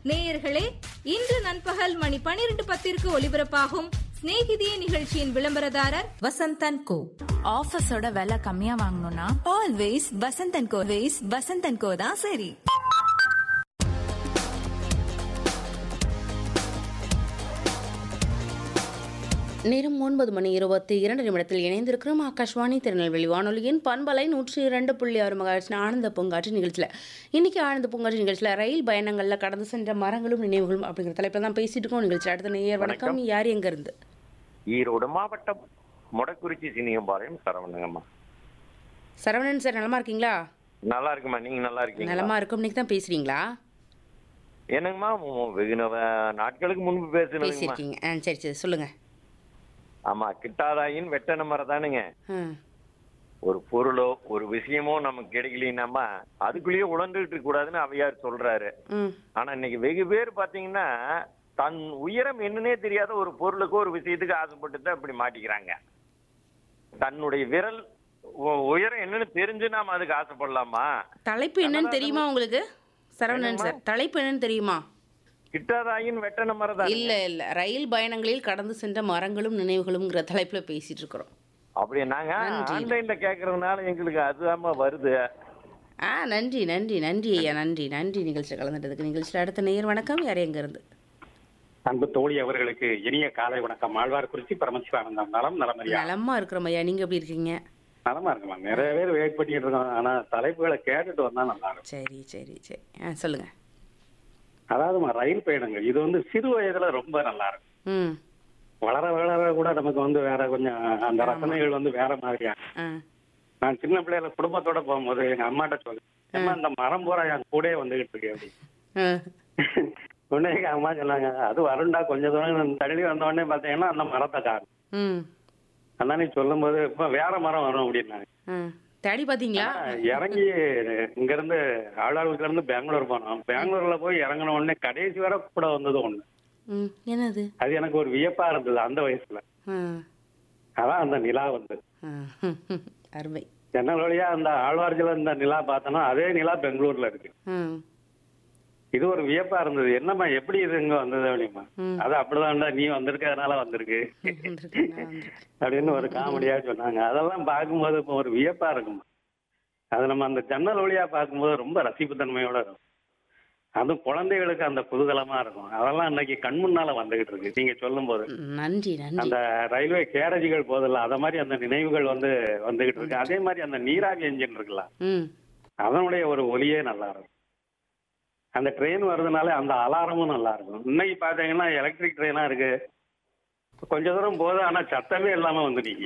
நேயர்களே இன்று நண்பகல் மணி பனிரெண்டு பத்திற்கு ஒலிபரப்பாகும் சிநேகிதியே நிகழ்ச்சியின் விளம்பரதாரர் வசந்தன் கோ ஆஃபீஸோட விலை கம்மியா வாங்கணும்னா always Vasanthan co ways Vasanthan co தான் சரி நேரம் ஒன்பது மணி இருபத்தி இரண்டு நிமிடத்தில் இணைந்திருக்கிறோம் ஆகாஷ்வாணி திருநெல்வேலி வானொலியின் பண்பலை நூற்றி இரண்டு புள்ளி ஆறு மகாட்சி ஆனந்த பூங்காற்று நிகழ்ச்சியில் இன்னைக்கு ஆனந்த பூங்காற்று நிகழ்ச்சியில் ரயில் பயணங்களில் கடந்து சென்ற மரங்களும் நினைவுகளும் அப்படிங்கிற தலைப்பில் தான் பேசிட்டு இருக்கோம் நிகழ்ச்சி அடுத்த நேயர் வணக்கம் யார் எங்க இருந்து ஈரோடு மாவட்டம் மொடக்குறிச்சி சினிகம்பாளையம் சரவணங்கம்மா சரவணன் சார் நலமா இருக்கீங்களா நல்லா இருக்குமா நீங்க நல்லா இருக்கீங்க நலமா இருக்கும் இன்னைக்கு தான் பேசுறீங்களா என்னங்கம்மா உ- வெகு நவ- நாட்களுக்கு முன்பு பேசுனதுங்கம்மா பேசியிருக்கீங்க ஆ சரி சரி சொல்லுங்க ஆமா கிட்டாதாயின் வெட்டன மரம் தானுங்க ஆ ஒரு பொருளோ ஒரு விஷயமோ நமக்கு கிடைக்கலனாமா அதுக்குள்ளேயே உழந்துகிட்டு இருக்க கூடாதுன்னு அவையார் சொல்றாரு ம் ஆனா இன்னைக்கு வெகு பேர் பாத்தீங்கன்னா தன் உயரம் என்னன்னே தெரியாத ஒரு பொருளுக்கோ ஒரு விஷயத்துக்கு ஆசைப்பட்டு தான் இப்படி மாட்டிக்கிறாங்க தன்னுடைய விரல் உ- உயரம் என்னன்னு தெரிஞ்சு நாம அதுக்கு ஆசைப்படலாமா தலைப்பு என்னன்னு தெரியுமா உங்களுக்கு சரவணன் சார் தலைப்பு என்னன்னு தெரியுமா கிட்டாதாயின் வெட்டன மரம் தான் இல்ல இல்ல ரயில் பயணங்களில் கடந்து சென்ற மரங்களும் நினைவுகளும்ங்கிற தலைப்புல பேசிட்டு இருக்கிறோம் அப்படி நாங்க நன்றி. ஆன்லைன்ல கேக்குறதுனால எங்களுக்கு அதுதாம்மா வருது ஆ நன்றி நன்றி நன்றி ஐயா நன்றி நன்றி நிகழ்ச்சியில் கலந்துட்டதுக்கு நிகழ்ச்சியில் அடுத்த நேயர் வணக்கம் யார் எங்க இருந்து அன்பு தோழி அவர்களுக்கு இனிய காலை வணக்கம் ஆழ்வார்குறிச்சி பரமசிவானந்தம் நலம் நலமறியா நலமா இருக்கிறோம் ஐயா நீங்க எப்படி இருக்கீங்க நலமா இருக்கலாம் நிறைய பேர் வெயிட் பண்ணிட்டு இருக்கோம் ஆனா தலைப்புகளை கேட்டுட்டு வந்தா நல்லா இருக்கும் சரி சரி சரி ஆ சொல்லுங்க அதாவதுமா ரயில் பயணங்கள் இது வந்து சிறு வயதுல ரொம்ப நல்லா இருக்கும் ம் வளர வளர கூட நமக்கு வந்து வேற கொஞ்சம் அந்த ரசனைகள் வந்து வேற மாதிரியா ஆ நான் சின்ன பிள்ளையில குடும்பத்தோட போகும்போது எங்க அம்மாட்ட சொல்லு அம்மா இந்த மரம் பூரா என் கூடயே வந்துகிட்டு இருக்கு அப்படி ஆ. உடனே எங்க அம்மா சொன்னாங்க அது வருண்டா கொஞ்ச தூரம் தள்ளி வந்த உடனே பாத்தீங்கன்னா அந்த மரத்தை காணும் ம் அதான் நீ சொல்லும் போது இப்ப வேற மரம் வரும் அப்படின்னாங்க ஆ தேடி பார்த்தீங்களா இறங்கி இங்க இருந்து ஆளாளுக்குல இருந்து பெங்களூர் போனோம் பெங்களூர்ல போய் இறங்கின உடனே கடைசி வரை கூட வந்தது ஒண்ணு ம் என்னது அது எனக்கு ஒரு வியப்பா இருந்தது அந்த வயசுல ஆ அதான் அந்த நிலா வந்து ஆ அருமை ஜன்னல் வழியா அந்த ஆழ்வார்ஜில இந்த நிலா பார்த்தோன்னா அதே நிலா பெங்களூர்ல இருக்கு ம் இது ஒரு வியப்பா இருந்தது என்னம்மா எப்படி இது இங்க வந்தது அப்படிமா ம். அது அப்படிதான்டா நீ வந்திருக்கிறதுனால வந்திருக்கு வந்திருக்கு, நான் வந்திருக்கேன். அப்படின்னு ஒரு காமெடியா சொன்னாங்க அதெல்லாம் பார்க்கும்போது இப்போ ஒரு வியப்பா இருக்கும் அது நம்ம அந்த ஜன்னல் வழியா பார்க்கும்போது ரொம்ப ரசிப்புத்தன்மையோட இருக்கும் அதுவும் குழந்தைகளுக்கு அந்த குதூகலமா இருக்கும் அதெல்லாம் இன்னைக்கு கண் முன்னால வந்துகிட்டு இருக்கு நீங்க சொல்லும் போது ம், நன்றி நன்றி அந்த ரயில்வே கேரேஜுகள் போதில்ல அத மாதிரி அந்த நினைவுகள் வந்து வந்துகிட்டு இருக்கு அதே மாதிரி அந்த நீராவி என்ஜின் இருக்குல்ல ம் அதனுடைய ஒரு ஒலியே நல்லா இருக்கும் அந்த ட்ரெயின் வருதுனாலே அந்த அலாரமும் நல்லா இருக்கும் இன்னைக்கு பாத்தீங்கன்னா எலக்ட்ரிக் ட்ரெயினா இருக்கு கொஞ்ச தூரம் போகுது ஆனா சத்தமே இல்லாம வந்து நிக்கு